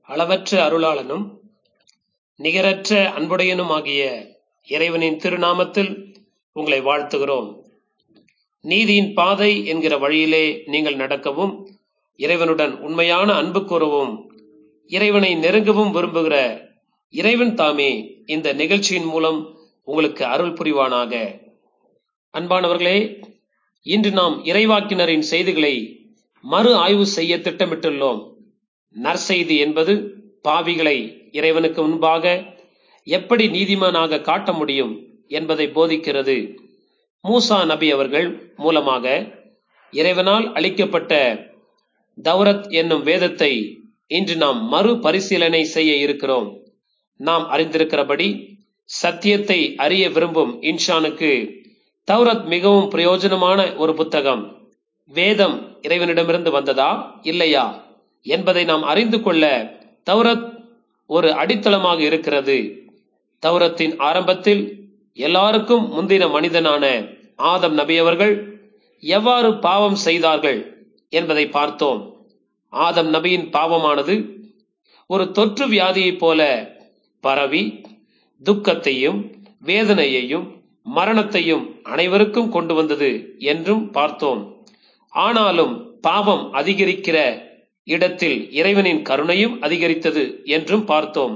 அளவற்ற அருளாளனும் நிகரற்ற அன்புடையனுமாகிய இறைவனின் திருநாமத்தில் உங்களை வாழ்த்துகிறோம் நீதியின் பாதை என்கிற வழியிலே நீங்கள் நடக்கவும் இறைவனுடன் உண்மையான அன்பு கூறவும் இறைவனை நெருங்கவும் விரும்புகிற இறைவன் தாமே இந்த நிகழ்ச்சியின் மூலம் உங்களுக்கு அருள் புரிவானாக அன்பானவர்களே இன்று நாம் இறைவாக்கினரின் செய்திகளை மறு ஆய்வு செய்ய திட்டமிட்டுள்ளோம் நற்செய்தி என்பது பாவிகளை இறைவனுக்கு முன்பாக எப்படி நீதிமானாக காட்ட முடியும் என்பதை போதிக்கிறது மூசா நபி அவர்கள் மூலமாக இறைவனால் அளிக்கப்பட்ட தௌரத் என்னும் வேதத்தை இன்று நாம் மறு பரிசீலனை செய்ய இருக்கிறோம் நாம் அறிந்திருக்கிறபடி சத்தியத்தை அறிய விரும்பும் இன்ஷானுக்கு தௌரத் மிகவும் பிரயோஜனமான ஒரு புத்தகம் வேதம் இறைவனிடமிருந்து வந்ததா இல்லையா என்பதை நாம் அறிந்து கொள்ள தௌரத் ஒரு அடித்தளமாக இருக்கிறது தௌரத்தின் ஆரம்பத்தில் எல்லாருக்கும் முந்தின மனிதனான ஆதம் நபி அவர்கள் எவ்வாறு பாவம் செய்தார்கள் என்பதை பார்த்தோம் ஆதம் நபியின் பாவமானது ஒரு தொற்று வியாதியைப் போல பரவி துக்கத்தையும் வேதனையையும் மரணத்தையும் அனைவருக்கும் கொண்டு வந்தது என்றும் பார்த்தோம் ஆனாலும் பாவம் அதிகரிக்கிற இடத்தில் இறைவனின் கருணையும் அதிகரித்தது என்றும் பார்த்தோம்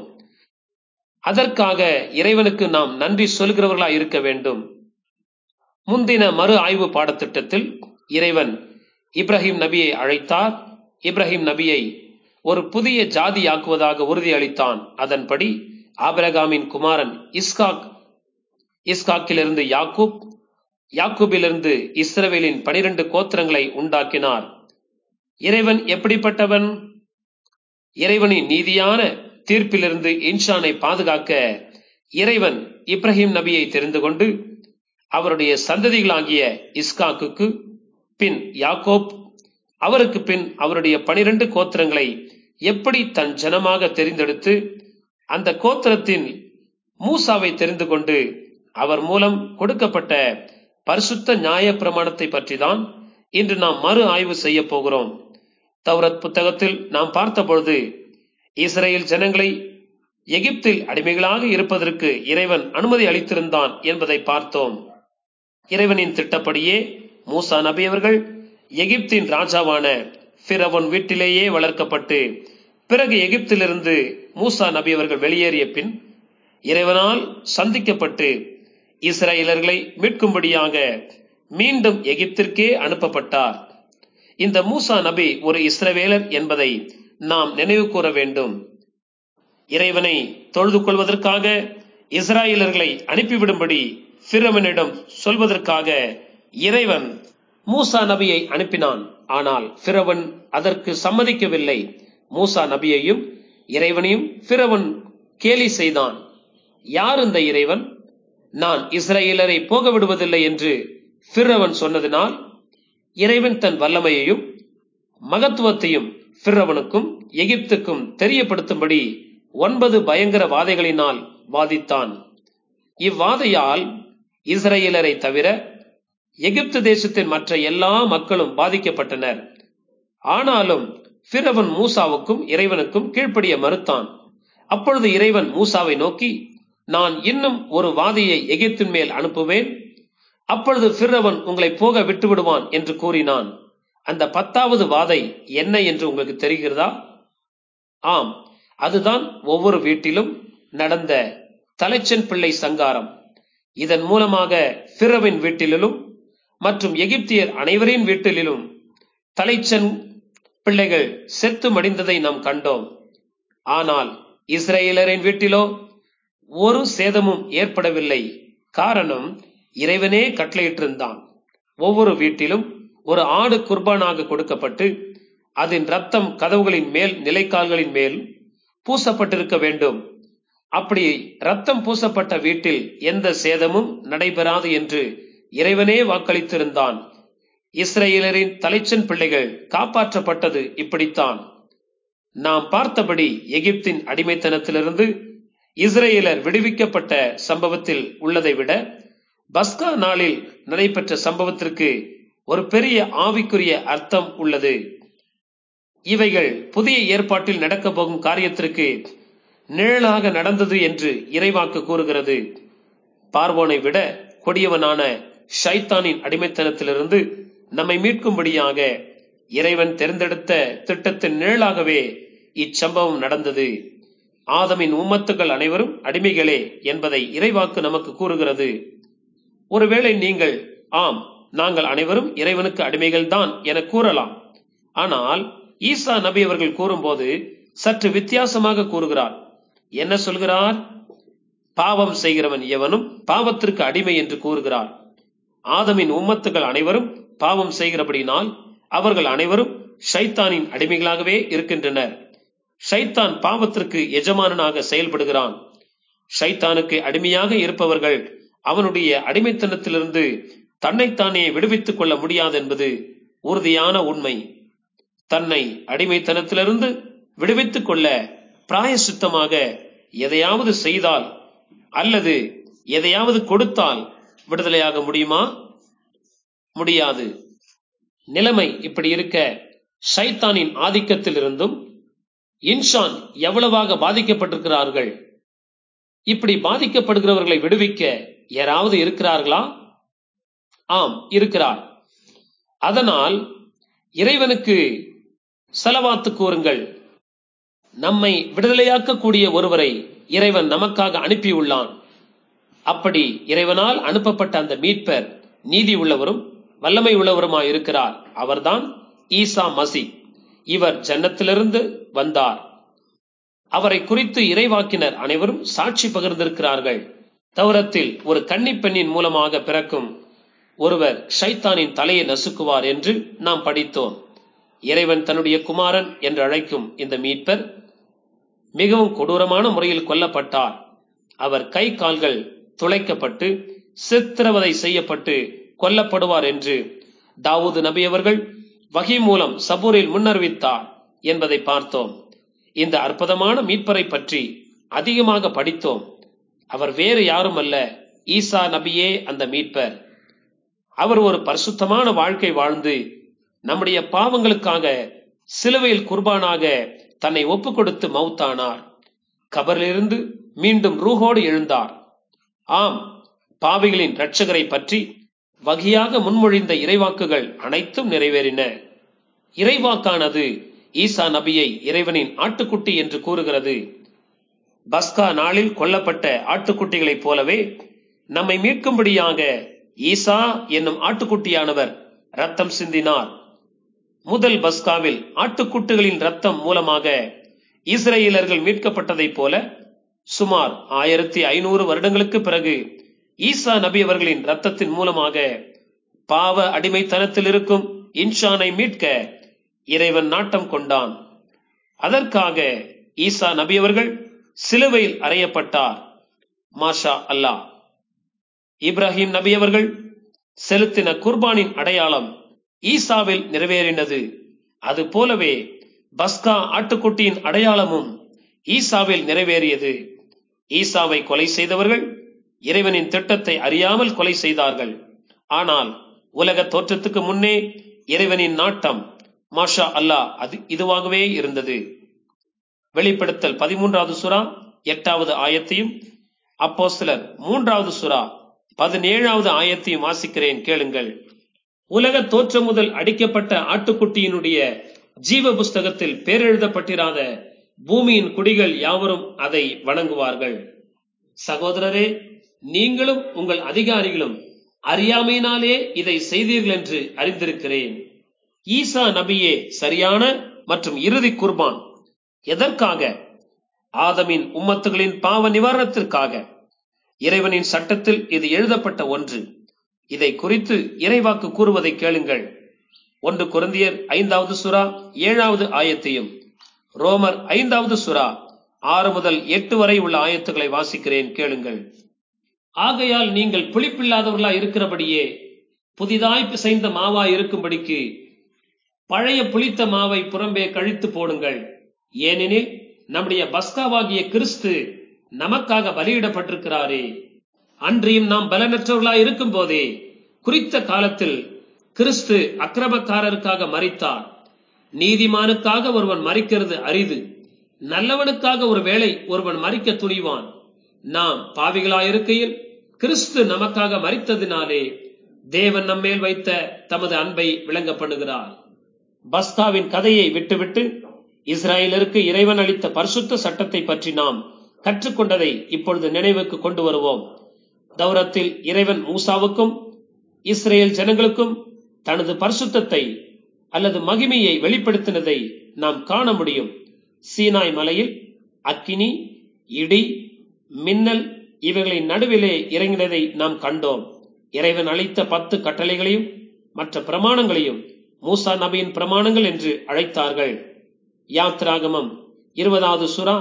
அதற்காக இறைவனுக்கு நாம் நன்றி சொல்கிறவர்களாய் இருக்க வேண்டும் முந்தின மறு ஆய்வு பாடத்திட்டத்தில் இறைவன் இப்ராஹிம் நபியை அழைத்தார் இப்ராஹிம் நபியை ஒரு புதிய ஜாதியாக்குவதாக உறுதியளித்தான் அதன்படி ஆபிரகாமின் குமாரன் இஸ்காக் இஸ்காக்கிலிருந்து யாக்கூப் யாக்கூபிலிருந்து இஸ்ரவேலின் பனிரெண்டு கோத்திரங்களை உண்டாக்கினார் இறைவன் எப்படிப்பட்டவன் இறைவனின் நீதியான தீர்ப்பிலிருந்து இன்ஷானை பாதுகாக்க இறைவன் இப்ராஹிம் நபியை தெரிந்து கொண்டு அவருடைய சந்ததிகளாகிய இஸ்காக்குக்கு பின் யாக்கோப் அவருக்கு பின் அவருடைய பனிரெண்டு கோத்திரங்களை எப்படி தன் ஜனமாக தெரிந்தெடுத்து அந்த கோத்திரத்தின் மூசாவை தெரிந்து கொண்டு அவர் மூலம் கொடுக்கப்பட்ட பரிசுத்த நியாய பிரமாணத்தை பற்றி தான் இன்று நாம் மறு ஆய்வு செய்ய போகிறோம் தௌரத் புத்தகத்தில் நாம் பார்த்தபொழுது இஸ்ரேல் ஜனங்களை எகிப்தில் அடிமைகளாக இருப்பதற்கு இறைவன் அனுமதி அளித்திருந்தான் என்பதை பார்த்தோம் இறைவனின் திட்டப்படியே மூசா நபி அவர்கள் எகிப்தின் ராஜாவான பிறவன் வீட்டிலேயே வளர்க்கப்பட்டு பிறகு எகிப்திலிருந்து மூசா நபி அவர்கள் வெளியேறிய பின் இறைவனால் சந்திக்கப்பட்டு இஸ்ரேலர்களை மீட்கும்படியாக மீண்டும் எகிப்திற்கே அனுப்பப்பட்டார் இந்த மூசா நபி ஒரு இஸ்ரவேலர் என்பதை நாம் நினைவு கூற வேண்டும் இறைவனை தொழுது கொள்வதற்காக இஸ்ராயலர்களை அனுப்பிவிடும்படி பிறவனிடம் சொல்வதற்காக இறைவன் மூசா நபியை அனுப்பினான் ஆனால் பிறவன் அதற்கு சம்மதிக்கவில்லை மூசா நபியையும் இறைவனையும் பிறவன் கேலி செய்தான் யார் இந்த இறைவன் நான் இஸ்ரேலரை போக விடுவதில்லை என்று பிறவன் சொன்னதினால் இறைவன் தன் வல்லமையையும் மகத்துவத்தையும் பிறவனுக்கும் எகிப்துக்கும் தெரியப்படுத்தும்படி ஒன்பது பயங்கர வாதைகளினால் வாதித்தான் இவ்வாதையால் இஸ்ரேலரை தவிர எகிப்து தேசத்தின் மற்ற எல்லா மக்களும் பாதிக்கப்பட்டனர் ஆனாலும் பிறவன் மூசாவுக்கும் இறைவனுக்கும் கீழ்ப்படிய மறுத்தான் அப்பொழுது இறைவன் மூசாவை நோக்கி நான் இன்னும் ஒரு வாதியை எகிப்தின் மேல் அனுப்புவேன் அப்பொழுது பிறவன் உங்களை போக விட்டு விடுவான் என்று கூறினான் அந்த பத்தாவது வாதை என்ன என்று உங்களுக்கு தெரிகிறதா ஆம் அதுதான் ஒவ்வொரு வீட்டிலும் நடந்த தலைச்சன் பிள்ளை சங்காரம் இதன் மூலமாக பிறவின் வீட்டிலும் மற்றும் எகிப்தியர் அனைவரின் வீட்டிலும் தலைச்சன் பிள்ளைகள் செத்து மடிந்ததை நாம் கண்டோம் ஆனால் இஸ்ரேலரின் வீட்டிலோ ஒரு சேதமும் ஏற்படவில்லை காரணம் இறைவனே கட்டளையிட்டிருந்தான் ஒவ்வொரு வீட்டிலும் ஒரு ஆடு குர்பானாக கொடுக்கப்பட்டு அதன் ரத்தம் கதவுகளின் மேல் நிலைக்கால்களின் மேல் பூசப்பட்டிருக்க வேண்டும் அப்படி ரத்தம் பூசப்பட்ட வீட்டில் எந்த சேதமும் நடைபெறாது என்று இறைவனே வாக்களித்திருந்தான் இஸ்ரேலரின் தலைச்சன் பிள்ளைகள் காப்பாற்றப்பட்டது இப்படித்தான் நாம் பார்த்தபடி எகிப்தின் அடிமைத்தனத்திலிருந்து இஸ்ரேலர் விடுவிக்கப்பட்ட சம்பவத்தில் உள்ளதை விட பஸ்கா நாளில் நடைபெற்ற சம்பவத்திற்கு ஒரு பெரிய ஆவிக்குரிய அர்த்தம் உள்ளது இவைகள் புதிய ஏற்பாட்டில் நடக்கப் போகும் காரியத்திற்கு நிழலாக நடந்தது என்று இறைவாக்கு கூறுகிறது பார்வோனை விட கொடியவனான ஷைத்தானின் அடிமைத்தனத்திலிருந்து நம்மை மீட்கும்படியாக இறைவன் தேர்ந்தெடுத்த திட்டத்தின் நிழலாகவே இச்சம்பவம் நடந்தது ஆதமின் உம்மத்துக்கள் அனைவரும் அடிமைகளே என்பதை இறைவாக்கு நமக்கு கூறுகிறது ஒருவேளை நீங்கள் ஆம் நாங்கள் அனைவரும் இறைவனுக்கு அடிமைகள் தான் என கூறலாம் ஆனால் ஈசா நபி அவர்கள் கூறும்போது சற்று வித்தியாசமாக கூறுகிறார் என்ன சொல்கிறார் பாவம் செய்கிறவன் எவனும் பாவத்திற்கு அடிமை என்று கூறுகிறார் ஆதமின் உம்மத்துகள் அனைவரும் பாவம் செய்கிறபடினால் அவர்கள் அனைவரும் ஷைத்தானின் அடிமைகளாகவே இருக்கின்றனர் ஷைத்தான் பாவத்திற்கு எஜமானனாக செயல்படுகிறான் ஷைத்தானுக்கு அடிமையாக இருப்பவர்கள் அவனுடைய அடிமைத்தனத்திலிருந்து தன்னைத்தானே விடுவித்துக் கொள்ள முடியாது என்பது உறுதியான உண்மை தன்னை அடிமைத்தனத்திலிருந்து விடுவித்துக் கொள்ள பிராயசித்தமாக எதையாவது செய்தால் அல்லது எதையாவது கொடுத்தால் விடுதலையாக முடியுமா முடியாது நிலைமை இப்படி இருக்க சைத்தானின் ஆதிக்கத்தில் இருந்தும் இன்சான் எவ்வளவாக பாதிக்கப்பட்டிருக்கிறார்கள் இப்படி பாதிக்கப்படுகிறவர்களை விடுவிக்க யாராவது இருக்கிறார்களா ஆம் இருக்கிறார் அதனால் இறைவனுக்கு செலவாத்து கூறுங்கள் நம்மை விடுதலையாக்கக்கூடிய ஒருவரை இறைவன் நமக்காக அனுப்பியுள்ளான் அப்படி இறைவனால் அனுப்பப்பட்ட அந்த மீட்பர் நீதி உள்ளவரும் வல்லமை உள்ளவருமாய் இருக்கிறார் அவர்தான் ஈசா மசி இவர் ஜன்னத்திலிருந்து வந்தார் அவரை குறித்து இறைவாக்கினர் அனைவரும் சாட்சி பகிர்ந்திருக்கிறார்கள் தௌரத்தில் ஒரு கன்னி பெண்ணின் மூலமாக பிறக்கும் ஒருவர் ஷைத்தானின் தலையை நசுக்குவார் என்று நாம் படித்தோம் இறைவன் தன்னுடைய குமாரன் என்று அழைக்கும் இந்த மீட்பர் மிகவும் கொடூரமான முறையில் கொல்லப்பட்டார் அவர் கை கால்கள் துளைக்கப்பட்டு சித்திரவதை செய்யப்பட்டு கொல்லப்படுவார் என்று தாவூது நபி அவர்கள் வகை மூலம் சபூரில் முன்னறிவித்தார் என்பதை பார்த்தோம் இந்த அற்புதமான மீட்பரை பற்றி அதிகமாக படித்தோம் அவர் வேறு யாரும் அல்ல ஈசா நபியே அந்த மீட்பர் அவர் ஒரு பரிசுத்தமான வாழ்க்கை வாழ்ந்து நம்முடைய பாவங்களுக்காக சிலுவையில் குர்பானாக தன்னை ஒப்பு கொடுத்து மௌத்தானார் கபரிலிருந்து மீண்டும் ரூஹோடு எழுந்தார் ஆம் பாவிகளின் இரட்சகரை பற்றி வகையாக முன்மொழிந்த இறைவாக்குகள் அனைத்தும் நிறைவேறின இறைவாக்கானது ஈசா நபியை இறைவனின் ஆட்டுக்குட்டி என்று கூறுகிறது பஸ்கா நாளில் கொல்லப்பட்ட ஆட்டுக்குட்டிகளைப் போலவே நம்மை மீட்கும்படியாக ஈசா என்னும் ஆட்டுக்குட்டியானவர் ரத்தம் சிந்தினார் முதல் பஸ்காவில் ஆட்டுக்குட்டுகளின் ரத்தம் மூலமாக இஸ்ரேலர்கள் மீட்கப்பட்டதைப் போல சுமார் ஆயிரத்தி ஐநூறு வருடங்களுக்கு பிறகு ஈசா நபி அவர்களின் ரத்தத்தின் மூலமாக பாவ அடிமைத்தனத்தில் இருக்கும் இன்ஷானை மீட்க இறைவன் நாட்டம் கொண்டான் அதற்காக ஈசா நபி அவர்கள் சிலுவையில் அறையப்பட்டார் மாஷா அல்லாஹ் இப்ராஹிம் நபி அவர்கள் செலுத்தின குர்பானின் அடையாளம் ஈசாவில் நிறைவேறினது அது போலவே பஸ்கா ஆட்டுக்குட்டியின் அடையாளமும் ஈசாவில் நிறைவேறியது ஈசாவை கொலை செய்தவர்கள் இறைவனின் திட்டத்தை அறியாமல் கொலை செய்தார்கள் ஆனால் உலக தோற்றத்துக்கு முன்னே இறைவனின் நாட்டம் மாஷா அல்லாஹ் அது இதுவாகவே இருந்தது வெளிப்படுத்தல் பதிமூன்றாவது சுறா எட்டாவது ஆயத்தையும் அப்போ சிலர் மூன்றாவது சுறா பதினேழாவது ஆயத்தையும் வாசிக்கிறேன் கேளுங்கள் உலக தோற்றம் முதல் அடிக்கப்பட்ட ஆட்டுக்குட்டியினுடைய ஜீவ புஸ்தகத்தில் பேரெழுதப்பட்டிராத பூமியின் குடிகள் யாவரும் அதை வணங்குவார்கள் சகோதரரே நீங்களும் உங்கள் அதிகாரிகளும் அறியாமையினாலே இதை செய்தீர்கள் என்று அறிந்திருக்கிறேன் ஈசா நபியே சரியான மற்றும் இறுதி குர்பான் எதற்காக ஆதமின் உம்மத்துகளின் பாவ நிவாரணத்திற்காக இறைவனின் சட்டத்தில் இது எழுதப்பட்ட ஒன்று இதை குறித்து இறைவாக்கு கூறுவதை கேளுங்கள் ஒன்று குருந்தியர் ஐந்தாவது சுறா ஏழாவது ஆயத்தையும் ரோமர் ஐந்தாவது சுறா ஆறு முதல் எட்டு வரை உள்ள ஆயத்துக்களை வாசிக்கிறேன் கேளுங்கள் ஆகையால் நீங்கள் புளிப்பில்லாதவர்களா இருக்கிறபடியே புதிதாய் பிசைந்த மாவா இருக்கும்படிக்கு பழைய புளித்த மாவை புறம்பே கழித்து போடுங்கள் ஏனெனில் நம்முடைய பஸ்காவாகிய கிறிஸ்து நமக்காக பலியிடப்பட்டிருக்கிறாரே அன்றியும் நாம் பலனற்றவர்களா இருக்கும் போதே குறித்த காலத்தில் கிறிஸ்து அக்கிரமக்காரருக்காக மறித்தார் நீதிமானுக்காக ஒருவன் மறிக்கிறது அரிது நல்லவனுக்காக ஒரு வேளை ஒருவன் மறிக்க துணிவான் நாம் பாவிகளாயிருக்கையில் கிறிஸ்து நமக்காக மறித்ததினாலே தேவன் நம்மேல் வைத்த தமது அன்பை விளங்க பண்ணுகிறார் பஸ்காவின் கதையை விட்டுவிட்டு இஸ்ராயலருக்கு இறைவன் அளித்த பரிசுத்த சட்டத்தை பற்றி நாம் கற்றுக்கொண்டதை இப்பொழுது நினைவுக்கு கொண்டு வருவோம் தௌரத்தில் இறைவன் மூசாவுக்கும் இஸ்ரேல் ஜனங்களுக்கும் தனது பரிசுத்தத்தை அல்லது மகிமையை வெளிப்படுத்தினதை நாம் காண முடியும் சீனாய் மலையில் அக்கினி இடி மின்னல் இவைகளின் நடுவிலே இறங்கினதை நாம் கண்டோம் இறைவன் அளித்த பத்து கட்டளைகளையும் மற்ற பிரமாணங்களையும் மூசா நபியின் பிரமாணங்கள் என்று அழைத்தார்கள் யாத்ராகமம் இருபதாவது சுறா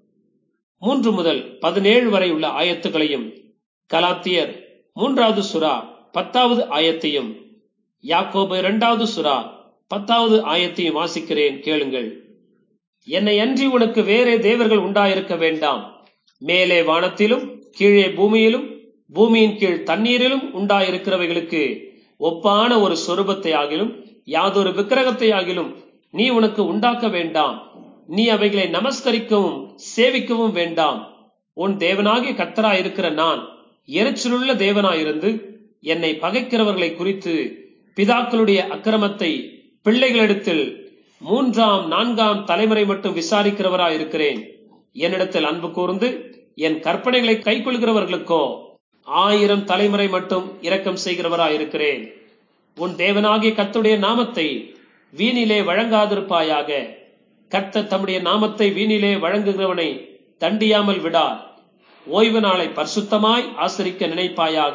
மூன்று முதல் பதினேழு வரை உள்ள ஆயத்துகளையும் கலாத்தியர் மூன்றாவது சுறா பத்தாவது ஆயத்தையும் யாக்கோபு இரண்டாவது சுறா பத்தாவது ஆயத்தையும் வாசிக்கிறேன் கேளுங்கள் என்னை அன்றி உனக்கு வேறே தேவர்கள் உண்டாயிருக்க வேண்டாம் மேலே வானத்திலும் கீழே பூமியிலும் பூமியின் கீழ் தண்ணீரிலும் உண்டாயிருக்கிறவைகளுக்கு ஒப்பான ஒரு சொரூபத்தை ஆகிலும் யாதொரு விக்கிரகத்தை ஆகிலும் நீ உனக்கு உண்டாக்க வேண்டாம் நீ அவைகளை நமஸ்கரிக்கவும் சேவிக்கவும் வேண்டாம் உன் தேவனாகிய கத்தராயிருக்கிற நான் எரிச்சலுள்ள தேவனாயிருந்து என்னை பகைக்கிறவர்களை குறித்து பிதாக்களுடைய அக்கிரமத்தை பிள்ளைகளிடத்தில் மூன்றாம் நான்காம் தலைமுறை மட்டும் விசாரிக்கிறவராயிருக்கிறேன் என்னிடத்தில் அன்பு கூர்ந்து என் கற்பனைகளை கைக்கொள்கிறவர்களுக்கோ ஆயிரம் தலைமுறை மட்டும் இரக்கம் செய்கிறவராயிருக்கிறேன் உன் தேவனாகிய கத்துடைய நாமத்தை வீணிலே வழங்காதிருப்பாயாக கர்த்த தம்முடைய நாமத்தை வீணிலே வழங்குகிறவனை தண்டியாமல் விடார் ஓய்வு நாளை பரிசுத்தமாய் ஆசரிக்க நினைப்பாயாக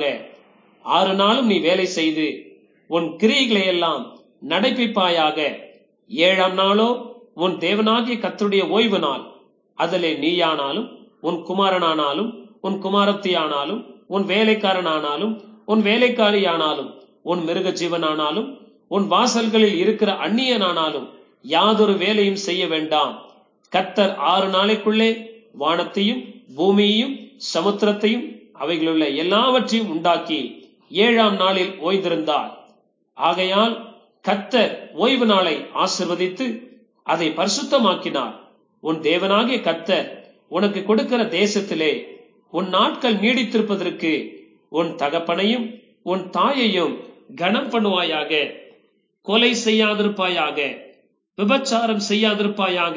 ஆறு நாளும் நீ வேலை செய்து உன் கிரியைகளை எல்லாம் நடப்பிப்பாயாக ஏழாம் நாளோ உன் தேவனாகிய கத்தருடைய ஓய்வு நாள் அதிலே நீயானாலும் உன் குமாரனானாலும் உன் குமாரத்தியானாலும் உன் வேலைக்காரனானாலும் உன் வேலைக்காரியானாலும் உன் மிருக ஜீவனானாலும் உன் வாசல்களில் இருக்கிற அந்நியனானாலும் யாதொரு வேலையும் செய்ய வேண்டாம் கத்தர் ஆறு நாளைக்குள்ளே வானத்தையும் பூமியையும் சமுத்திரத்தையும் அவைகளுள்ள எல்லாவற்றையும் உண்டாக்கி ஏழாம் நாளில் ஓய்ந்திருந்தார் ஆகையால் கத்தர் ஓய்வு நாளை ஆசிர்வதித்து அதை பரிசுத்தமாக்கினார் உன் தேவனாகிய கத்தர் உனக்கு கொடுக்கிற தேசத்திலே உன் நாட்கள் நீடித்திருப்பதற்கு உன் தகப்பனையும் உன் தாயையும் கனம் பண்ணுவாயாக கொலை செய்யாதிருப்பாயாக விபச்சாரம் செய்யாதிருப்பாயாக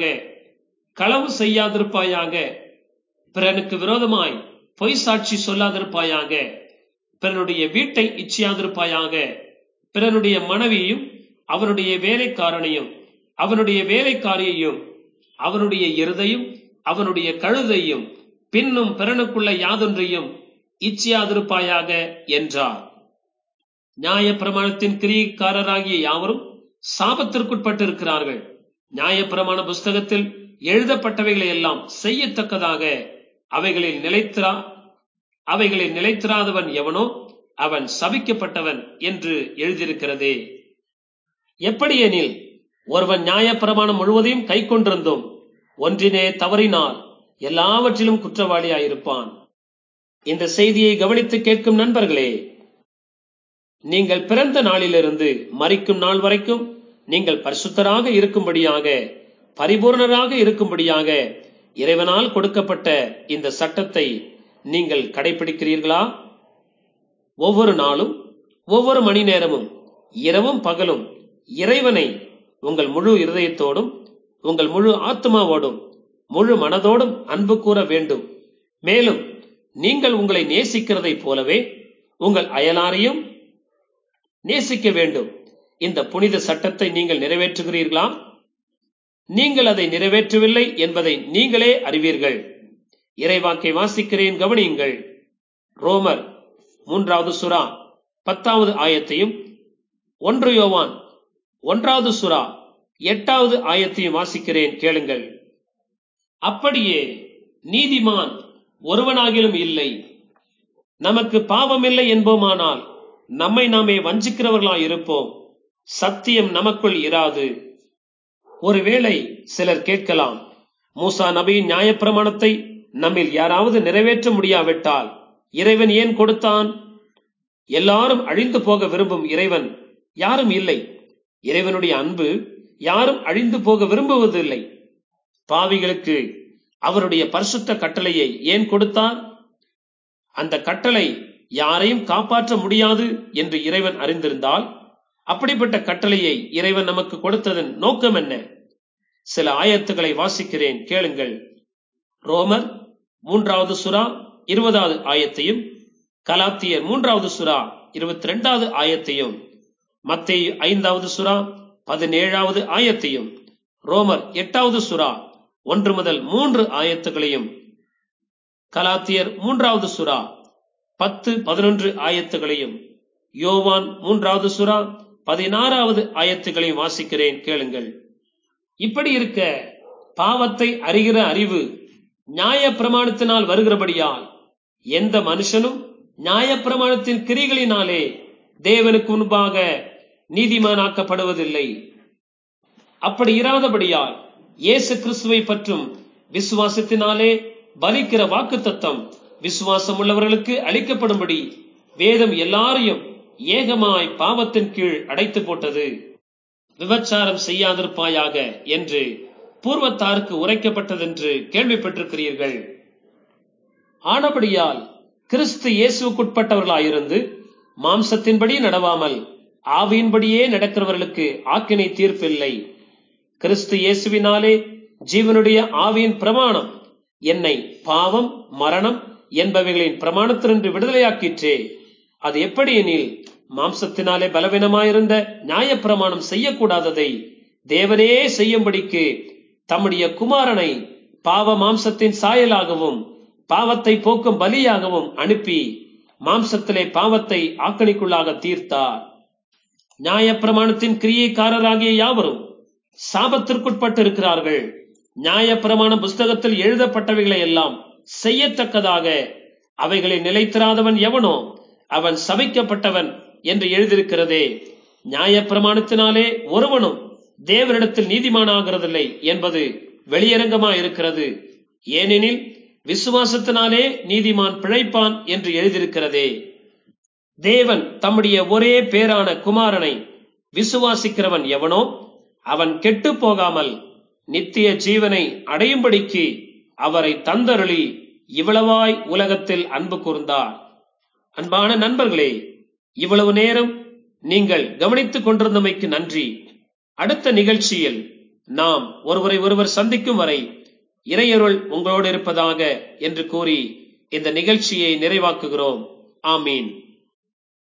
களவு செய்யாதிருப்பாயாக பிறனுக்கு விரோதமாய் பொய் சாட்சி சொல்லாதிருப்பாயாக பிறனுடைய வீட்டை இச்சியாதிருப்பாயாக பிறனுடைய மனைவியையும் அவனுடைய வேலைக்காரனையும் அவனுடைய வேலைக்காரியையும் அவனுடைய இருதையும் அவனுடைய கழுதையும் பின்னும் பிறனுக்குள்ள யாதொன்றையும் இச்சியாதிருப்பாயாக என்றார் நியாய பிரமாணத்தின் கிரியக்காரராகிய யாவரும் சாபத்திற்குட்பட்டிருக்கிறார்கள் நியாய பிரமாண புஸ்தகத்தில் எழுதப்பட்டவைகளை எல்லாம் செய்யத்தக்கதாக அவைகளில் நிலைத்திரா அவைகளில் நிலைத்திராதவன் எவனோ அவன் சபிக்கப்பட்டவன் என்று எழுதியிருக்கிறதே எப்படியெனில் ஒருவன் நியாயப்பிரமாணம் முழுவதையும் கை கொண்டிருந்தும் ஒன்றினே தவறினால் எல்லாவற்றிலும் குற்றவாளியாயிருப்பான் இந்த செய்தியை கவனித்து கேட்கும் நண்பர்களே நீங்கள் பிறந்த நாளிலிருந்து மறிக்கும் நாள் வரைக்கும் நீங்கள் பரிசுத்தராக இருக்கும்படியாக பரிபூர்ணராக இருக்கும்படியாக இறைவனால் கொடுக்கப்பட்ட இந்த சட்டத்தை நீங்கள் கடைபிடிக்கிறீர்களா ஒவ்வொரு நாளும் ஒவ்வொரு மணி நேரமும் இரவும் பகலும் இறைவனை உங்கள் முழு இருதயத்தோடும் உங்கள் முழு ஆத்மாவோடும் முழு மனதோடும் அன்பு கூற வேண்டும் மேலும் நீங்கள் உங்களை நேசிக்கிறதைப் போலவே உங்கள் அயலாரையும் நேசிக்க வேண்டும் இந்த புனித சட்டத்தை நீங்கள் நிறைவேற்றுகிறீர்களா நீங்கள் அதை நிறைவேற்றவில்லை என்பதை நீங்களே அறிவீர்கள் இறைவாக்கை வாசிக்கிறேன் கவனியுங்கள் ரோமர் மூன்றாவது சுறா பத்தாவது ஆயத்தையும் ஒன்று யோவான் ஒன்றாவது சுறா எட்டாவது ஆயத்தையும் வாசிக்கிறேன் கேளுங்கள் அப்படியே நீதிமான் ஒருவனாகிலும் இல்லை நமக்கு பாவமில்லை என்போமானால் நம்மை நாமே வஞ்சிக்கிறவர்களாய் இருப்போம் சத்தியம் நமக்குள் இராது ஒருவேளை சிலர் கேட்கலாம் மூசா நபியின் நியாயப்பிரமாணத்தை நம்மில் யாராவது நிறைவேற்ற முடியாவிட்டால் இறைவன் ஏன் கொடுத்தான் எல்லாரும் அழிந்து போக விரும்பும் இறைவன் யாரும் இல்லை இறைவனுடைய அன்பு யாரும் அழிந்து போக விரும்புவதில்லை பாவிகளுக்கு அவருடைய பரிசுத்த கட்டளையை ஏன் கொடுத்தார் அந்த கட்டளை யாரையும் காப்பாற்ற முடியாது என்று இறைவன் அறிந்திருந்தால் அப்படிப்பட்ட கட்டளையை இறைவன் நமக்கு கொடுத்ததன் நோக்கம் என்ன சில ஆயத்துக்களை வாசிக்கிறேன் கேளுங்கள் ரோமர் மூன்றாவது சுறா இருபதாவது ஆயத்தையும் கலாத்தியர் மூன்றாவது சுறா இருபத்தி ரெண்டாவது ஆயத்தையும் மத்தேயு ஐந்தாவது சுறா பதினேழாவது ஆயத்தையும் ரோமர் எட்டாவது சுறா ஒன்று முதல் மூன்று ஆயத்துகளையும் கலாத்தியர் மூன்றாவது சுறா பத்து பதினொன்று ஆயத்துகளையும் யோவான் மூன்றாவது சுறா பதினாறாவது ஆயத்துகளையும் வாசிக்கிறேன் கேளுங்கள் இப்படி இருக்க பாவத்தை அறிகிற அறிவு நியாய பிரமாணத்தினால் வருகிறபடியால் எந்த மனுஷனும் நியாய பிரமாணத்தின் கிரிகளினாலே தேவனுக்கு முன்பாக நீதிமானாக்கப்படுவதில்லை அப்படி இராதபடியால் இயேசு கிறிஸ்துவை பற்றும் விசுவாசத்தினாலே பலிக்கிற வாக்கு தத்தம் விசுவாசம் உள்ளவர்களுக்கு அளிக்கப்படும்படி வேதம் எல்லாரையும் ஏகமாய் பாவத்தின் கீழ் அடைத்து போட்டது விபச்சாரம் செய்யாதிருப்பாயாக என்று பூர்வத்தாருக்கு உரைக்கப்பட்டதென்று கேள்விப்பட்டிருக்கிறீர்கள் ஆனபடியால் கிறிஸ்து இயேசுக்குட்பட்டவர்களாயிருந்து மாம்சத்தின்படி நடவாமல் ஆவியின்படியே நடக்கிறவர்களுக்கு ஆக்கினை தீர்ப்பில்லை கிறிஸ்து இயேசுவினாலே ஜீவனுடைய ஆவியின் பிரமாணம் என்னை பாவம் மரணம் என்பவைகளின் பிரமாணத்தினின்று விடுதலையாக்கிற்றே அது எப்படி எனில் மாம்சத்தினாலே பலவீனமாயிருந்த நியாயப்பிரமாணம் செய்யக்கூடாததை தேவனே செய்யும்படிக்கு தம்முடைய குமாரனை பாவ மாம்சத்தின் சாயலாகவும் பாவத்தை போக்கும் பலியாகவும் அனுப்பி மாம்சத்திலே பாவத்தை ஆக்கணிக்குள்ளாக தீர்த்தார் நியாயப்பிரமாணத்தின் கிரியைக்காரராகிய யாவரும் சாபத்திற்குட்பட்டு இருக்கிறார்கள் நியாயப்பிரமாண புஸ்தகத்தில் எழுதப்பட்டவைகளை எல்லாம் செய்யத்தக்கதாக அவைகளை நிலைத்திராதவன் எவனோ அவன் சபிக்கப்பட்டவன் என்று எழுதியிருக்கிறதே நியாயப்பிரமாணத்தினாலே ஒருவனும் தேவனிடத்தில் நீதிமானாகிறதில்லை என்பது வெளியரங்கமா இருக்கிறது ஏனெனில் விசுவாசத்தினாலே நீதிமான் பிழைப்பான் என்று எழுதியிருக்கிறதே தேவன் தம்முடைய ஒரே பேரான குமாரனை விசுவாசிக்கிறவன் எவனோ அவன் கெட்டு போகாமல் நித்திய ஜீவனை அடையும்படிக்கு அவரை தந்தருளி இவ்வளவாய் உலகத்தில் அன்பு கூர்ந்தார் அன்பான நண்பர்களே இவ்வளவு நேரம் நீங்கள் கவனித்துக் கொண்டிருந்தமைக்கு நன்றி அடுத்த நிகழ்ச்சியில் நாம் ஒருவரை ஒருவர் சந்திக்கும் வரை இறையருள் உங்களோடு இருப்பதாக என்று கூறி இந்த நிகழ்ச்சியை நிறைவாக்குகிறோம் ஆமீன்